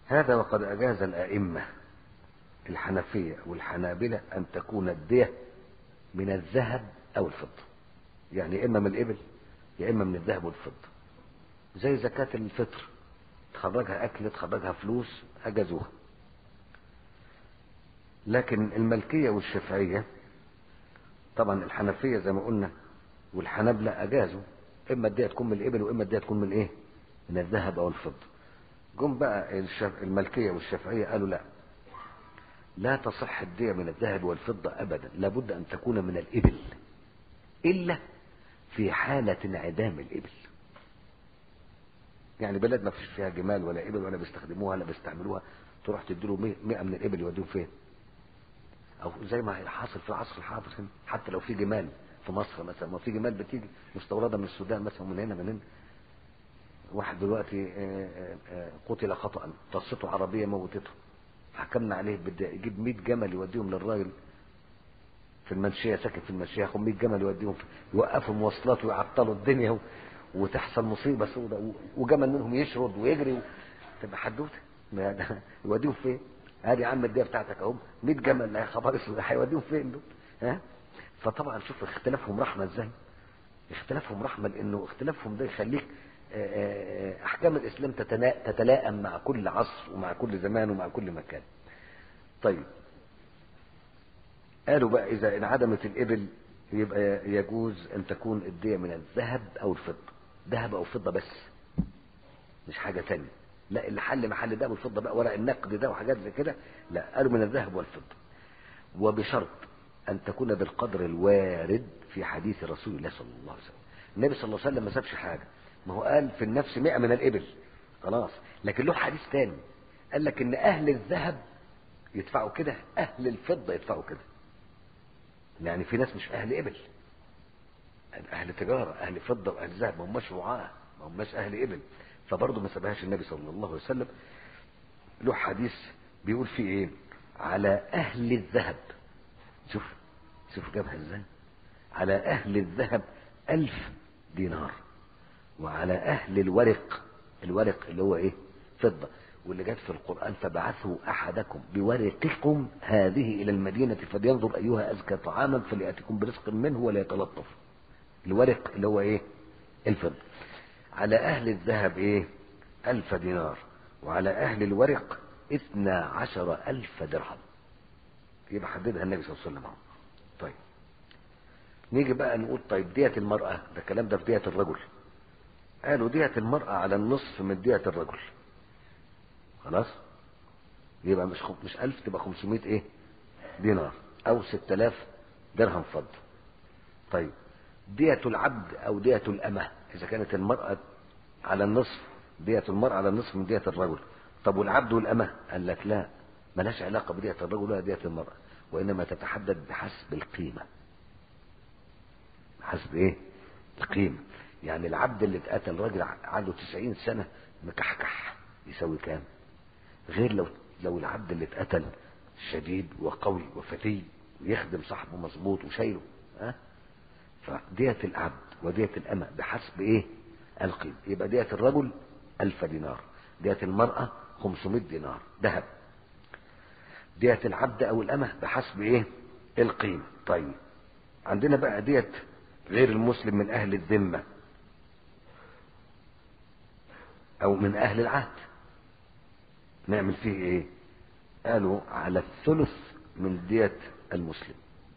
هذا وقد أجاز الأئمة الحنفية والحنابلة أن تكون الدية من الذهب أو الفضة يعني إما من الإبل يا إما من الذهب والفضة زي زكاة الفطر تخرجها أكل تخرجها فلوس أجازوها لكن الملكية والشافعية طبعا الحنفية زي ما قلنا والحنابلة أجازوا إما الدية تكون من الإبل وإما الدية تكون من إيه؟ من الذهب أو الفضة جم بقى الشف... الملكية والشافعية قالوا لا لا تصح الدية من الذهب والفضة أبدا لابد أن تكون من الإبل إلا في حالة انعدام الإبل يعني بلد ما فيش فيها جمال ولا إبل ولا بيستخدموها ولا بيستعملوها تروح تديله 100 من الإبل يوديهم فين أو زي ما حاصل في العصر الحاضر هنا حتى لو في جمال في مصر مثلا ما في جمال بتيجي مستوردة من السودان مثلا من هنا من هنا واحد دلوقتي قتل خطأ طصته عربية موتته حكمنا عليه بدأ يجيب 100 جمل يوديهم للراجل في المنشية ساكن في المنشية ياخد 100 جمل يوديهم يوقفوا مواصلات ويعطلوا الدنيا وتحصل مصيبة سوداء وجمل منهم يشرد ويجري تبقى حدوته يوديهم فين؟ ادي يا عم الديه بتاعتك اهو 100 جمل يا خبر اسود هيوديهم فين دول؟ ها؟ فطبعا شوف اختلافهم رحمه ازاي؟ اختلافهم رحمه لانه اختلافهم ده يخليك احكام الاسلام تتلائم مع كل عصر ومع كل زمان ومع كل مكان. طيب قالوا بقى اذا انعدمت الابل يبقى يجوز ان تكون الديه من الذهب او الفضه ذهب او فضه بس مش حاجه تانية لا اللي حل محل ده والفضه بقى ورق النقد ده وحاجات زي كده لا قالوا من الذهب والفضه وبشرط ان تكون بالقدر الوارد في حديث رسول الله صلى الله عليه وسلم النبي صلى الله عليه وسلم ما سابش حاجه ما هو قال في النفس مئة من الإبل خلاص لكن له حديث تاني قال لك إن أهل الذهب يدفعوا كده أهل الفضة يدفعوا كده يعني في ناس مش أهل إبل أهل تجارة أهل فضة وأهل ذهب ما هماش رعاة ما هماش أهل إبل فبرضه ما سابهاش النبي صلى الله عليه وسلم له حديث بيقول فيه إيه على أهل الذهب شوف شوف جابها إزاي على أهل الذهب ألف دينار وعلى أهل الورق الورق اللي هو إيه فضة واللي جت في القرآن فبعثوا أحدكم بورقكم هذه إلى المدينة فلينظر أيها أزكى طعاما فليأتكم برزق منه ولا يتلطف الورق اللي هو إيه الفضة على أهل الذهب إيه ألف دينار وعلى أهل الورق اثنى عشر ألف درهم يبقى حددها النبي صلى الله عليه وسلم طيب نيجي بقى نقول طيب دية المرأة ده الكلام ده في دية الرجل قالوا دية المرأة على النصف من دية الرجل خلاص يبقى مش خم... مش ألف تبقى 500 ايه دينار او 6000 درهم فضة طيب دية العبد او دية الأمة إذا كانت المرأة على النصف دية المرأة على النصف من دية الرجل طب والعبد والأمة قال لك لا ملاش علاقة بدية الرجل ولا دية المرأة وإنما تتحدد بحسب القيمة بحسب إيه القيمة يعني العبد اللي اتقتل راجل عنده 90 سنة مكحكح يساوي كام غير لو لو العبد اللي اتقتل شديد وقوي وفتي ويخدم صاحبه مظبوط وشايله ها فدية العبد ودية الأمة بحسب إيه القيمة يبقى دية الرجل ألف دينار دية المرأة 500 دينار ذهب دية العبد أو الأمة بحسب إيه القيمة طيب عندنا بقى دية غير المسلم من أهل الذمة أو من أهل العهد نعمل فيه إيه قالوا على الثلث من دية المسلم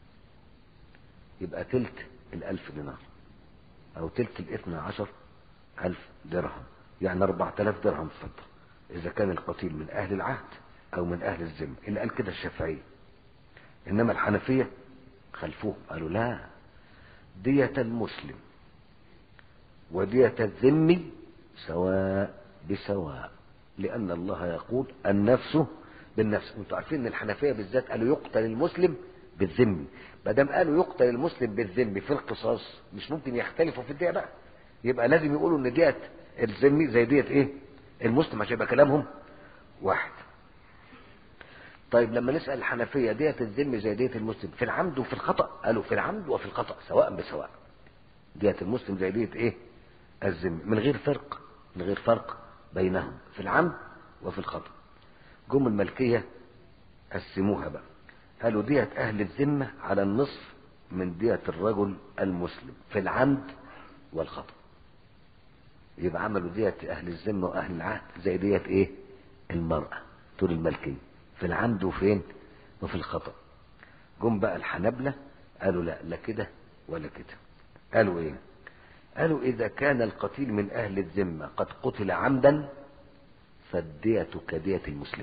يبقى تلت الألف دينار أو تلت الاثنى عشر ألف درهم يعني أربعة آلاف درهم فضة إذا كان القتيل من أهل العهد أو من أهل الذمة اللي قال كده الشافعية إنما الحنفية خلفوهم قالوا لا دية المسلم ودية الذمي سواء بسواء لأن الله يقول النفس بالنفس انتوا عارفين ان الحنفية بالذات قالوا يقتل المسلم بالذمي ما دام قالوا يقتل المسلم بالذمي في القصاص مش ممكن يختلفوا في الدية بقى يبقى لازم يقولوا ان دية الذمي زي دية ايه المسلم عشان يبقى كلامهم واحد طيب لما نسأل الحنفية دية الذمي زي دية المسلم في العمد وفي الخطأ قالوا في العمد وفي الخطأ سواء بسواء دية المسلم زي دية ايه الذمي من غير فرق من غير فرق بينهم في العمد وفي الخطأ جم الملكية قسموها بقى قالوا دية أهل الذمة على النصف من دية الرجل المسلم في العمد والخطأ يبقى عملوا دية أهل الذمة وأهل العهد زي دية إيه؟ المرأة طول الملكية في العمد وفين؟ وفي الخطأ جم بقى الحنبلة قالوا لا لا كده ولا كده قالوا إيه؟ قالوا إذا كان القتيل من أهل الذمة قد قتل عمدا فالدية كدية المسلم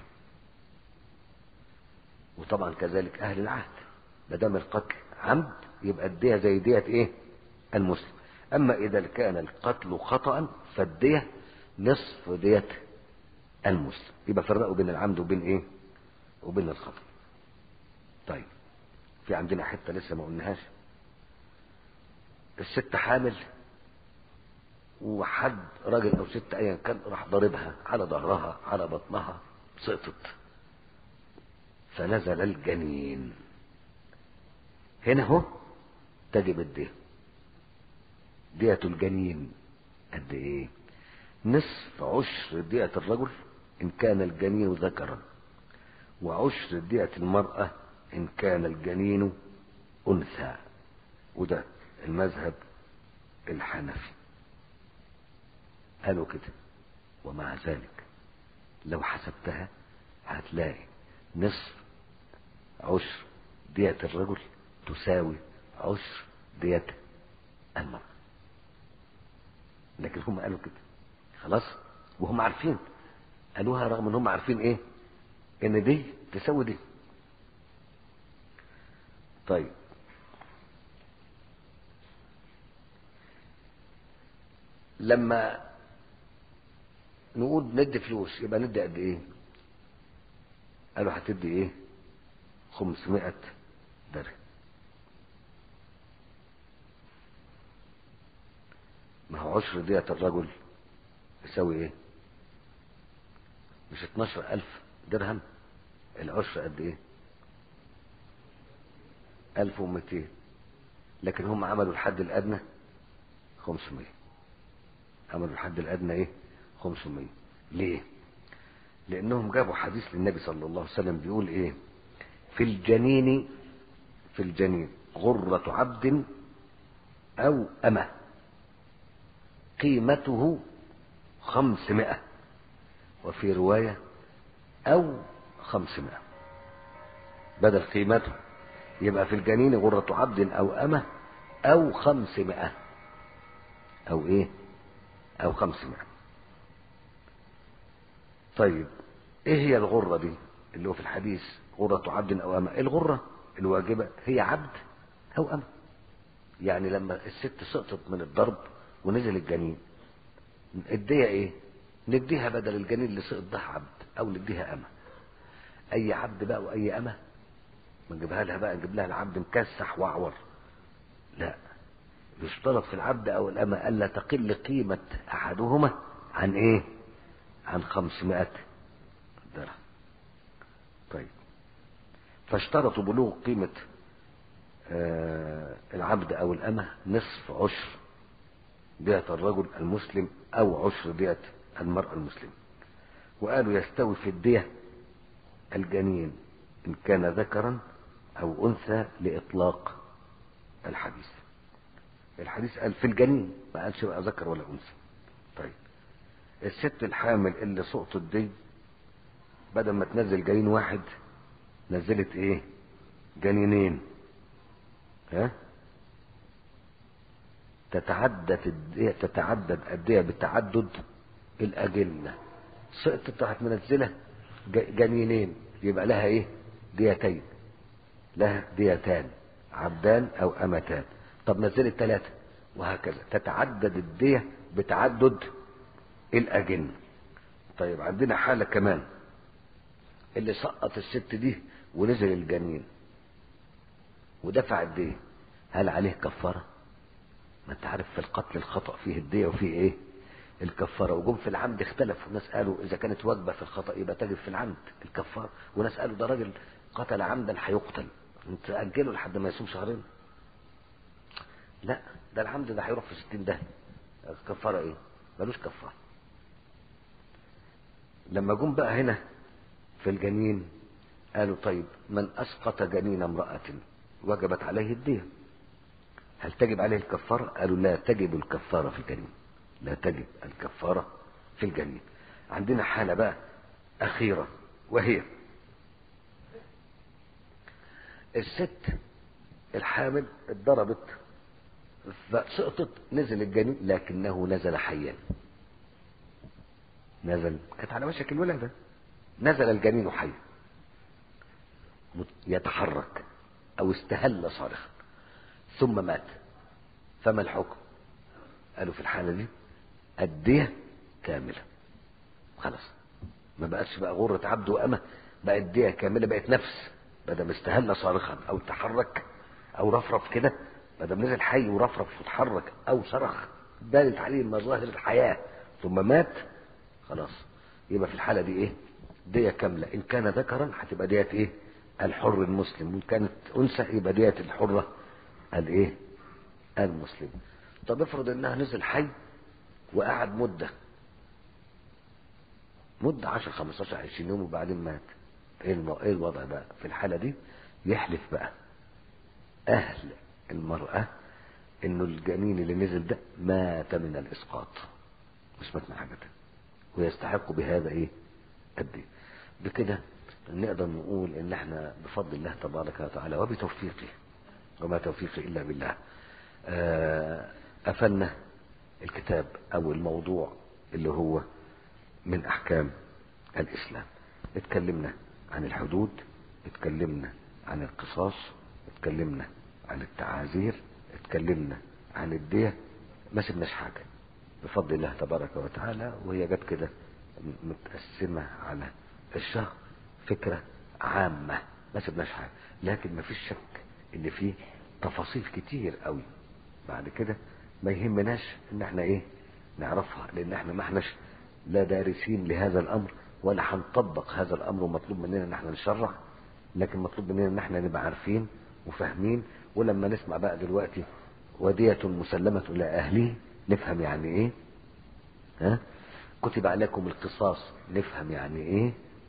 وطبعا كذلك أهل العهد ما دام القتل عمد يبقى الدية زي دية إيه؟ المسلم أما إذا كان القتل خطأ فالدية نصف دية المسلم يبقى فرقوا بين العمد وبين إيه؟ وبين الخطأ طيب في عندنا حتة لسه ما قلناهاش الست حامل وحد راجل او ست ايا كان راح ضاربها على ظهرها على بطنها سقطت فنزل الجنين هنا اهو تجب الدية دية الجنين قد ايه نصف عشر دية الرجل ان كان الجنين ذكرا وعشر دية المرأة ان كان الجنين انثى وده المذهب الحنفي قالوا كده ومع ذلك لو حسبتها هتلاقي نصف عشر دية الرجل تساوي عشر دية المرأة لكن هم قالوا كده خلاص وهم عارفين قالوها رغم ان هم عارفين ايه ان دي تساوي دي طيب لما نقول ندي فلوس يبقى ندي قد ايه قالوا هتدي ايه خمسمائة درهم ما هو عشر دية الرجل يساوي ايه مش اتناشر الف درهم العشر قد ايه الف ومتين لكن هم عملوا الحد الادنى خمسمائة عملوا الحد الادنى ايه 500 ليه لانهم جابوا حديث للنبي صلى الله عليه وسلم بيقول ايه في الجنين في الجنين غرة عبد او امة قيمته خمسمائة وفي رواية او خمسمائة بدل قيمته يبقى في الجنين غرة عبد او امة او خمسمائة او ايه او خمسمائة طيب ايه هي الغرة دي اللي هو في الحديث غرة عبد او امة الغرة الواجبة هي عبد او امة يعني لما الست سقطت من الضرب ونزل الجنين الدية ايه نديها بدل الجنين اللي سقط ده عبد او نديها امة اي عبد بقى واي امة ما نجيبها لها بقى نجيب لها العبد مكسح واعور لا يشترط في العبد او الامة الا تقل قيمة احدهما عن ايه عن خمسمائة درهم طيب فاشترطوا بلوغ قيمة آه العبد او الامة نصف عشر دية الرجل المسلم او عشر دية المرأة المسلمة وقالوا يستوي في الدية الجنين ان كان ذكرا او انثى لاطلاق الحديث الحديث قال في الجنين ما قالش بقى ذكر ولا انثى طيب الست الحامل اللي سقطت دي بدل ما تنزل جنين واحد نزلت ايه جنينين ها تتعدد الدية تتعدد الدية بتعدد الأجنة سقطت راحت منزلة جنينين يبقى لها ايه ديتين لها ديتان عبدان او امتان طب نزلت ثلاثة وهكذا تتعدد الدية بتعدد الأجنة طيب عندنا حالة كمان اللي سقط الست دي ونزل الجنين ودفع الدية هل عليه كفارة ما انت عارف في القتل الخطأ فيه الدية وفيه ايه الكفارة وجم في العمد اختلفوا ناس قالوا اذا كانت واجبة في الخطأ يبقى تجب في العمد الكفارة وناس قالوا ده راجل قتل عمدا هيقتل انت اجله لحد ما يصوم شهرين لا ده العمد ده هيروح في ستين ده كفارة ايه ملوش كفارة لما جم بقى هنا في الجنين قالوا طيب من أسقط جنين امرأة وجبت عليه الدية هل تجب عليه الكفارة قالوا لا تجب الكفارة في الجنين لا تجب الكفارة في الجنين عندنا حالة بقى أخيرة وهي الست الحامل اتضربت فسقطت نزل الجنين لكنه نزل حيا نزل كانت على وشك الولادة نزل الجنين حي يتحرك او استهل صارخا ثم مات فما الحكم قالوا في الحالة دي الدية كاملة خلاص ما بقتش بقى غرة عبد وأمة بقت دية كاملة بقت نفس بدل استهل صارخا او تحرك او رفرف كده بدل نزل حي ورفرف وتحرك او صرخ بانت عليه مظاهر الحياة ثم مات خلاص يبقى في الحالة دي ايه دية كاملة ان كان ذكرا هتبقى دية ايه الحر المسلم وان كانت انثى يبقى دية الحرة الايه المسلم طب افرض انها نزل حي وقعد مدة مدة 10 15 20 يوم وبعدين مات ايه المو... ايه الوضع بقى في الحالة دي يحلف بقى اهل المرأة انه الجنين اللي نزل ده مات من الاسقاط مش مات من حاجة تانية ويستحق بهذا ايه الدين بكده نقدر نقول ان احنا بفضل الله تبارك وتعالى وبتوفيقه وما توفيقي الا بالله قفلنا الكتاب او الموضوع اللي هو من احكام الاسلام اتكلمنا عن الحدود اتكلمنا عن القصاص اتكلمنا عن التعازير اتكلمنا عن الدية ما سبناش حاجة بفضل الله تبارك وتعالى وهي جت كده متقسمة على الشهر فكرة عامة ما سبناش حاجة لكن ما فيش شك ان فيه تفاصيل كتير قوي بعد كده ما يهمناش ان احنا ايه نعرفها لان احنا ما احناش لا دارسين لهذا الامر ولا هنطبق هذا الامر ومطلوب مننا ان احنا نشرع لكن مطلوب مننا ان احنا نبقى عارفين وفاهمين ولما نسمع بقى دلوقتي ودية مسلمة الى اهله نفهم يعني ايه ها كتب عليكم القصاص نفهم يعني ايه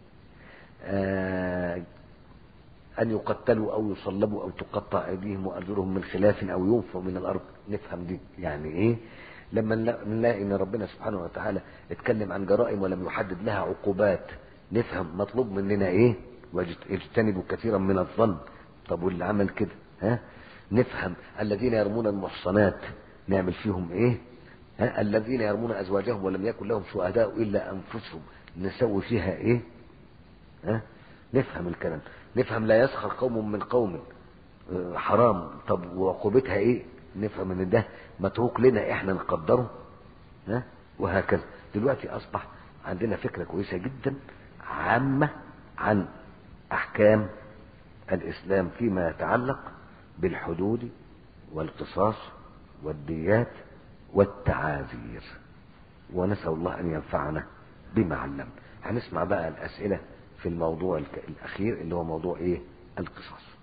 آه أن يقتلوا أو يصلبوا أو تقطع أيديهم وأرجلهم من خلاف أو ينفوا من الأرض نفهم دي يعني إيه لما نلاقي ان ربنا سبحانه وتعالى اتكلم عن جرائم ولم يحدد لها عقوبات نفهم مطلوب مننا ايه واجتنبوا كثيرا من الظن طب واللي عمل كده ها نفهم الذين يرمون المحصنات نعمل فيهم ايه ها الذين يرمون ازواجهم ولم يكن لهم شهداء الا انفسهم نسوي فيها ايه ها نفهم الكلام نفهم لا يسخر قوم من قوم حرام طب وعقوبتها ايه نفهم ان ده متروك لنا احنا نقدره ها وهكذا دلوقتي اصبح عندنا فكرة كويسة جدا عامة عن احكام الاسلام فيما يتعلق بالحدود والقصاص والديات والتعازير ونسأل الله ان ينفعنا بما علمنا هنسمع بقى الاسئلة في الموضوع الاخير اللي هو موضوع ايه القصاص